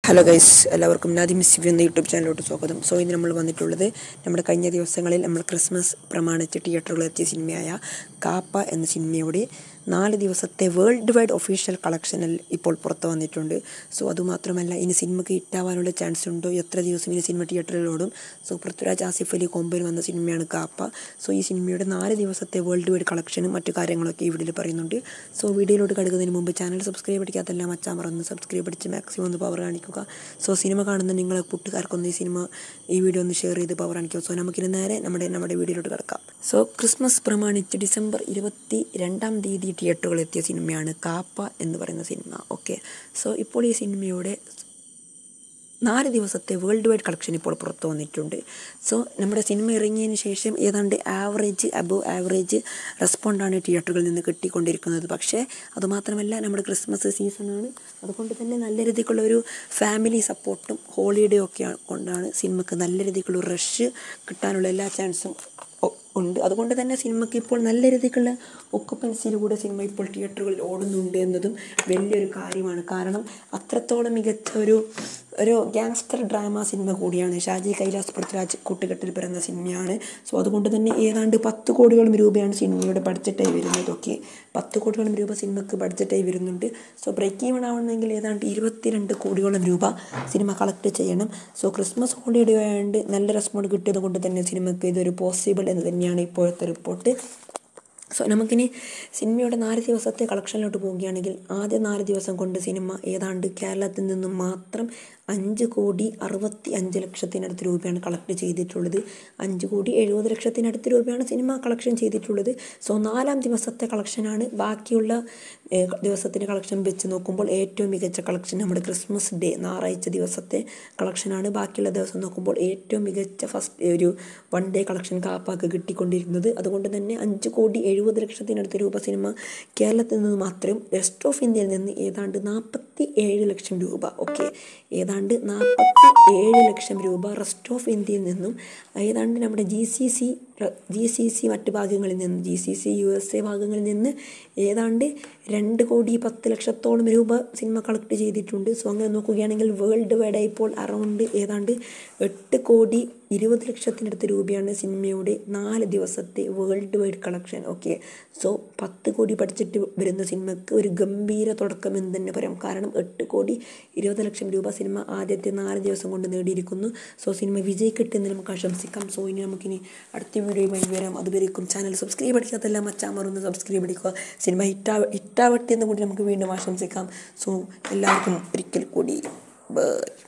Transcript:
hello guys എല്ലാവർക്കും നാദിം CV എന്ന YouTube ചാനലിലോട്ട് സ്വാഗതം സോ ഇന്ന് നമ്മൾ വന്നിട്ടുള്ളത് നമ്മുടെ കഴിഞ്ഞ ദിവസങ്ങളിൽ നമ്മൾ ക്രിസ്മസ് പ്രമാണിച്ച് തിയേറ്ററുകളിൽ എത്തിയ സിനിമയായ കാപ്പ എന്ന സിനിമയുടെ നാല് ദിവസത്തെ വേൾഡ് വൈഡ് ഒഫീഷ്യൽ കളക്ഷനിൽ ഇപ്പോൾ പുറത്തു വന്നിട്ടുണ്ട് സോ അതുമാത്രമല്ല ഇനി സിനിമയ്ക്ക് ഹിറ്റാവാനുള്ള ചാൻസ് ഉണ്ടോ എത്ര ദിവസം ഇനി സിനിമ തിയേറ്ററിൽ ഓടും സോ പൃഥ്വിരാജ് ആസിഫ് അലി കോമ്പയിൽ വന്ന സിനിമയാണ് കാപ്പ സോ ഈ സിനിമയുടെ നാല് ദിവസത്തെ വേൾഡ് വൈഡ് കളക്ഷനും മറ്റു കാര്യങ്ങളൊക്കെ ഈ വീഡിയോയിൽ പറയുന്നുണ്ട് സോ വീഡിയോയിലോട്ട് കടക്കുന്നതിന് മുമ്പ് ചാനൽ സബ്സ്ക്രൈബ് അടിക്കാത്തെല്ലാം അച്ഛാ മറന്ന് സബ്സ്ക്രൈബ് അടിച്ച് മാക്സിമം ഒന്ന് പവർ കാണിക്കുക സോ സിനിമ കാണുന്ന നിങ്ങളെ കൂട്ടുകാർക്കൊന്ന് ഈ സിനിമ ഈ വീഡിയോ ഒന്ന് ഷെയർ ചെയ്ത് പവർ കാണിക്കുക സോ നമുക്കിനി നേരെ നമ്മുടെ നമ്മുടെ വീഡിയോയിലോട്ട് കിടക്കാം സോ ക്രിസ്മസ് പ്രമാണിച്ച് ഡിസംബർ ഇരുപത്തി രണ്ടാം തീയതി തിയേറ്ററുകളിൽ എത്തിയ സിനിമയാണ് കാപ്പ എന്ന് പറയുന്ന സിനിമ ഓക്കെ സോ ഇപ്പോൾ ഈ സിനിമയുടെ നാല് ദിവസത്തെ വേൾഡ് വൈഡ് കളക്ഷൻ ഇപ്പോൾ പുറത്തു വന്നിട്ടുണ്ട് സോ നമ്മുടെ സിനിമ ഇറങ്ങിയതിന് ശേഷം ഏതാണ്ട് ആവറേജ് അബവ് ആവറേജ് റെസ്പോണ്ടാണ് തിയേറ്ററുകളിൽ നിന്ന് കിട്ടിക്കൊണ്ടിരിക്കുന്നത് പക്ഷേ അതുമാത്രമല്ല നമ്മുടെ ക്രിസ്മസ് സീസണാണ് അതുകൊണ്ട് തന്നെ നല്ല രീതിക്കുള്ള ഒരു ഫാമിലി സപ്പോർട്ടും ഹോളിഡേ ഒക്കെ കൊണ്ടാണ് സിനിമക്ക് നല്ല രീതിക്കുള്ള ഒരു റഷ് കിട്ടാനുള്ള എല്ലാ ചാൻസും ഉണ്ട് അതുകൊണ്ട് തന്നെ സിനിമയ്ക്ക് ഇപ്പോൾ നല്ല രീതിക്കുള്ള ഒക്കുപ്പൻസിയിലൂടെ സിനിമ ഇപ്പോൾ തിയേറ്ററുകളിൽ ഓടുന്നുണ്ട് എന്നതും വലിയൊരു കാര്യമാണ് കാരണം അത്രത്തോളം മികച്ച ഒരു ഒരു ഗ്യാങ്സ്റ്റർ ഡ്രാമ സിനിമ കൂടിയാണ് ഷാജി കൈലാസ് പൃഥ്വിരാജ് കൂട്ടുകെട്ടിൽ പിറന്ന സിനിമയാണ് സോ അതുകൊണ്ട് തന്നെ ഏതാണ്ട് പത്ത് കോടിയോളം രൂപയാണ് സിനിമയുടെ ബഡ്ജറ്റായി വരുന്നതൊക്കെ പത്ത് കോടിയോളം രൂപ സിനിമയ്ക്ക് ബഡ്ജറ്റായി വരുന്നുണ്ട് സോ ബ്രേക്ക് ഈവൺ ആവണമെങ്കിൽ ഏതാണ്ട് ഇരുപത്തിരണ്ട് കോടിയോളം രൂപ സിനിമ കളക്ട് ചെയ്യണം സോ ക്രിസ്മസ് ഹോളിഡേ ആയതുകൊണ്ട് നല്ല റെസ്പോണ്ട് കിട്ടിയത് കൊണ്ട് തന്നെ സിനിമയ്ക്ക് ഇതൊരു പോസിബിൾ എന്ന് തന്നെയാണ് ഇപ്പോഴത്തെ റിപ്പോർട്ട് സോ നമുക്കിനി സിനിമയുടെ നാല് ദിവസത്തെ കളക്ഷനിലോട്ട് പോവുകയാണെങ്കിൽ ആദ്യ നാല് ദിവസം കൊണ്ട് സിനിമ ഏതാണ്ട് കേരളത്തിൽ നിന്നും മാത്രം അഞ്ച് കോടി അറുപത്തി അഞ്ച് ലക്ഷത്തിനടുത്ത് രൂപയാണ് കളക്ട് ചെയ്തിട്ടുള്ളത് അഞ്ച് കോടി എഴുപത് ലക്ഷത്തിനടുത്ത് രൂപയാണ് സിനിമ കളക്ഷൻ ചെയ്തിട്ടുള്ളത് സോ നാലാം ദിവസത്തെ കളക്ഷനാണ് ബാക്കിയുള്ള ദിവസത്തിൻ്റെ കളക്ഷൻ വെച്ച് നോക്കുമ്പോൾ ഏറ്റവും മികച്ച കളക്ഷൻ നമ്മുടെ ക്രിസ്മസ് ഡേ ഞായറാഴ്ച ദിവസത്തെ കളക്ഷനാണ് ബാക്കിയുള്ള ദിവസം നോക്കുമ്പോൾ ഏറ്റവും മികച്ച ഫസ്റ്റ് ഒരു വൺ ഡേ കളക്ഷൻ കാപ്പാക്ക് കിട്ടിക്കൊണ്ടിരിക്കുന്നത് അതുകൊണ്ട് തന്നെ അഞ്ച് കോടി എഴുപത് ലക്ഷത്തിനടുത്ത് രൂപ സിനിമ കേരളത്തിൽ നിന്ന് മാത്രം റെസ്റ്റ് ഓഫ് ഇന്ത്യയിൽ നിന്ന് ഏതാണ്ട് നാൽപ്പത്തി ഏഴ് ലക്ഷം രൂപ ഓക്കെ ഏതാണ്ട് നാൽപ്പത്തി ഏഴ് ലക്ഷം രൂപ റെസ്റ്റ് ഓഫ് ഇന്ത്യയിൽ നിന്നും ഏതാണ്ട് നമ്മുടെ G C C G C C മറ്റ് ഭാഗങ്ങളിൽ നിന്ന് G C C U S A ഭാഗങ്ങളിൽ നിന്ന് ഏതാണ്ട് രണ്ട് കോടി പത്ത് ലക്ഷത്തോളം രൂപ സിനിമ കളക്ട് ചെയ്തിട്ടുണ്ട് സോ അങ്ങനെ നോക്കുകയാണെങ്കിൽ വേൾഡ് വൈഡ് ഇപ്പോൾ അറൗണ്ട് ഏതാണ്ട് എട്ട് കോടി ഇരുപത് ലക്ഷത്തിനടുത്ത് രൂപയാണ് സിനിമയുടെ നാല് ദിവസത്തെ world wide collection okay so പത്ത് കോടി ബഡ്ജറ്റ് വരുന്ന സിനിമയ്ക്ക് ഒരു ഗംഭീര തുടക്കം എന്ന് തന്നെ പറയാം കാരണം എട്ട് കോടി ഇരുപത് ലക്ഷം രൂപ സിനിമ ആദ്യത്തെ നാല് ദിവസം കൊണ്ട് നേടിയിരിക്കുന്നു സോ സിനിമ വിജയിക്കട്ടെ എന്ന് നമുക്ക് ആശംസിക്കാം സോ ഇനി നമുക്കിനി അടുത്ത വീഡിയോയുമായി വരാം അതുവരേക്കും ചാനൽ സബ്സ്ക്രൈബ് അടിക്കാത്തെല്ലാം മച്ചാമറൊന്ന് സബ്സ്ക്രൈബ് അടിക്കുക സിനിമ ഹിറ്റാ ഹിറ്റാവട്ടെ എന്ന് കൂടി നമുക്ക് വീണ്ടും ആശംസിക്കാം സോ എല്ലാവർക്കും ഒരിക്കൽ കൂടി ബൈ